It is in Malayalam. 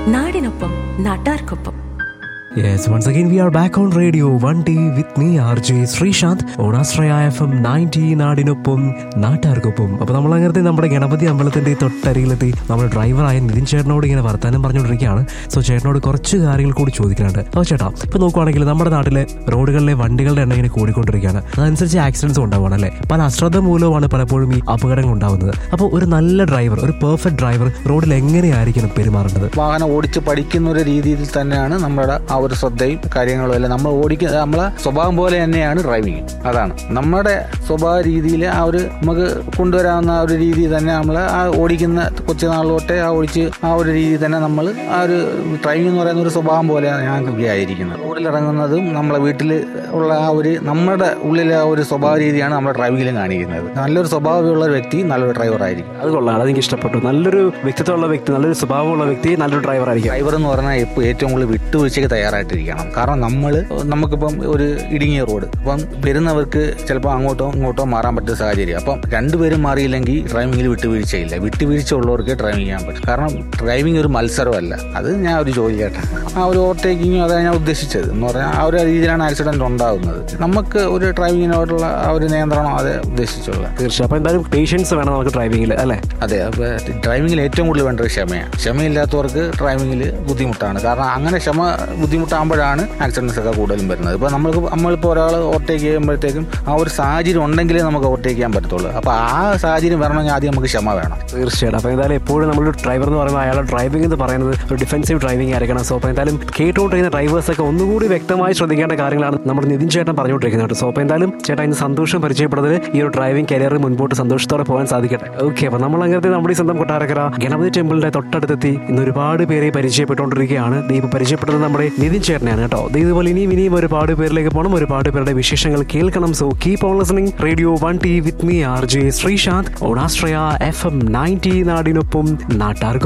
നാടിനൊപ്പം നാട്ടാർക്കൊപ്പം Yes, once again we are back on radio 1D with me RJ Sreesanth on Astraya FM 90 നാടിനൊപ്പം നാട്ടുകാർക്കൊപ്പം അപ്പോൾ നമ്മൾ അങ്ങനത്തെ നമ്മുടെ ഗണപതി അമ്പലത്തിന്റെ തൊട്ടരികിലെത്തി നമ്മുടെ ഡ്രൈവറായ നിതിൻ ചേട്ടനോട് ഇങ്ങനെ വർത്താനം പറഞ്ഞുകൊണ്ടിരിക്കുകയാണ് സോ ചേട്ടനോട് കുറച്ച് കാര്യങ്ങൾ കൂടി ചോദിക്കാനുണ്ട് അപ്പോൾ ചേട്ടാ ഇപ്പോൾ നോക്കുവാണെങ്കിൽ നമ്മുടെ നാട്ടിലെ റോഡുകളിലെ വണ്ടികളുടെ എണ്ണം ഇങ്ങനെ കൂടിക്കൊണ്ടിരിക്കുകയാണ് അതനുസരിച്ച് ആക്സിഡൻസ് ഉണ്ടാവുകയാണ് അല്ലേ പല അശ്രദ്ധ മൂലമാണ് പലപ്പോഴും ഈ അപകടങ്ങൾ ഉണ്ടാവുന്നത് അപ്പോൾ ഒരു നല്ല ഡ്രൈവർ ഒരു പെർഫെക്റ്റ് ഡ്രൈവർ റോഡിൽ എങ്ങനെയായിരിക്കണം പെരുമാറേണ്ടത് വാഹനം ഓടിച്ച് പഠിക്കുന്ന ഒരു രീതിയിൽ തന്നെയാണ് നമ്മുടെ ആ ഒരു ശ്രദ്ധയും കാര്യങ്ങളും എല്ലാം നമ്മൾ ഓടിക്കുന്ന നമ്മളെ സ്വഭാവം പോലെ തന്നെയാണ് ഡ്രൈവിങ് അതാണ് നമ്മുടെ സ്വഭാവ രീതിയിൽ ആ ഒരു നമുക്ക് കൊണ്ടുവരാവുന്ന ആ ഒരു രീതി തന്നെ നമ്മൾ ആ ഓടിക്കുന്ന കൊച്ചുനാൾ തൊട്ടേ ആ ഓടിച്ച് ആ ഒരു രീതി തന്നെ നമ്മൾ ആ ഒരു ഡ്രൈവിംഗ് എന്ന് പറയുന്ന ഒരു സ്വഭാവം പോലെയാണ് ഞാൻ ആയിരിക്കുന്നത് റോഡിൽ ഇറങ്ങുന്നതും നമ്മളെ വീട്ടിൽ ഉള്ള ആ ഒരു നമ്മുടെ ഉള്ളിലെ ആ ഒരു സ്വഭാവ രീതിയാണ് നമ്മുടെ ഡ്രൈവിംഗിലും കാണിക്കുന്നത് നല്ലൊരു സ്വഭാവമുള്ള ഒരു വ്യക്തി നല്ലൊരു ഡ്രൈവർ ആയിരിക്കും അത് കൊള്ളാം അതെനിക്ക് ഇഷ്ടപ്പെട്ടു നല്ലൊരു വ്യക്തിത്വമുള്ള വ്യക്തി നല്ലൊരു സ്വഭാവമുള്ള വ്യക്തി നല്ലൊരു ഡ്രൈവർ ആയിരിക്കും ഡ്രൈവർ എന്ന് പറഞ്ഞാൽ ഇപ്പോൾ ഏറ്റവും കൂടുതൽ വിട്ടുവീഴ്ചയ്ക്ക് തയ്യാറായിട്ടിരിക്കണം കാരണം നമ്മൾ നമുക്കിപ്പം ഒരു ഇടുങ്ങിയ റോഡ് അപ്പം വരുന്നവർക്ക് ചിലപ്പോൾ അങ്ങോട്ടോ ഇങ്ങോട്ടോ മാറാൻ പറ്റുന്ന സാഹചര്യം അപ്പം രണ്ടുപേരും മാറിയില്ലെങ്കിൽ ഡ്രൈവിംഗിൽ വിട്ടുവീഴ്ചയില്ല വിട്ടുവീഴ്ച ഉള്ളവർക്ക് ഡ്രൈവിംഗ് ചെയ്യാൻ പറ്റും കാരണം ഡ്രൈവിംഗ് ഒരു മത്സരമല്ല അത് ഞാൻ ഒരു ജോലി കേട്ടെ ആ ഒരു ഓവർടേക്കിങ് അതാണ് ഞാൻ ഉദ്ദേശിച്ചത് എന്ന് പറഞ്ഞാൽ ആ ഒരു രീതിയിലാണ് ആക്സിഡന്റ് ഉണ്ടാകുന്നത് നമുക്ക് ഒരു ഡ്രൈവിങ്ങിനോടുള്ള ആ ഒരു നിയന്ത്രണം അത് ഉദ്ദേശിച്ചുള്ള തീർച്ചയായും അപ്പൊ എന്തായാലും പേഷ്യൻസ് വേണം നമുക്ക് ഡ്രൈവിംഗിൽ അല്ലേ അതെ അപ്പോൾ ഡ്രൈവിങ്ങിൽ ഏറ്റവും കൂടുതൽ വേണ്ടത് ക്ഷമയാണ് ക്ഷമയില്ലാത്തവർക്ക് ഡ്രൈവിങ്ങിൽ ബുദ്ധിമുട്ടാണ് കാരണം അങ്ങനെ ക്ഷമ ബുദ്ധിമുട്ടാകുമ്പോഴാണ് ആക്സിഡൻസ് ഒക്കെ കൂടുതലും വരുന്നത് ഇപ്പോൾ നമ്മൾക്ക് നമ്മളിപ്പോൾ ഒരാൾ ഓവർടേക്ക് ചെയ്യുമ്പോഴത്തേക്കും ആ ഒരു സാഹചര്യം ഉണ്ടെങ്കിലേ നമുക്ക് ഓവർടേക്ക് ചെയ്യാൻ പറ്റത്തുള്ളൂ അപ്പോൾ ആ സാഹചര്യം വരണമെങ്കിൽ ആദ്യം നമുക്ക് ക്ഷമ വേണം തീർച്ചയായിട്ടും അപ്പോൾ എന്തായാലും എപ്പോഴും നമ്മളൊരു ഡ്രൈവർ എന്ന് പറയുമ്പോൾ അയാളുടെ ഡ്രൈവിംഗ് എന്ന് പറയുന്നത് ഒരു ഡിഫൻസീവ് ഡ്രൈവിംഗ് ആയിരിക്കണം സോ അപ്പോൾ എന്തായാലും കേട്ടുകൊണ്ടിരിക്കുന്ന ഡ്രൈവേഴ്സ് ഒക്കെ ഒന്നുകൂടി വ്യക്തമായി ശ്രദ്ധിക്കേണ്ട കാര്യങ്ങളാണ് നമ്മുടെ നിതിൻ ചേട്ടൻ പറഞ്ഞുകൊണ്ടിരിക്കുന്നത് കേട്ടോ സോ അപ്പോൾ എന്തായാലും ചേട്ടാ ഇന്ന് സന്തോഷം പരിചയപ്പെടുന്നതിൽ ഈ ഒരു ഡ്രൈവിംഗ് കരിയർ മുൻപോട്ട് സന്തോഷത്തോടെ പോകാൻ സാധിക്കട്ടെ ഓക്കെ അപ്പോൾ നമ്മൾ അങ്ങനത്തെ നമ്മുടെ ഈ സ്വന്തം കൊട്ടാരക്കര ഗണപതി ടെമ്പിളിന്റെ തൊട്ടടുത്തെത്തി ഇന്ന് ഒരുപാട് പേരെ പരിചയപ്പെട്ടുകൊണ്ടിരിക്കുകയാണ് ദീപ് പരിചയപ്പെടുന്നത് നമ്മുടെ നിതിൻ ചേട്ടനെയാണ് കേട്ടോ ദേ ഇതുപോലെ ഇനിയും ഇനിയും ഒരുപാട് പേരിലേക്ക് പോകണം ഒരുപാട് പേരുടെ വിശേഷങ്ങൾ കേൾക്കണം so keep on listening radio one T with me R J Sreesanth ഓണാശ്രയ എഫ് എം നയൻറ്റി നാടിനൊപ്പം നാട്ടാർ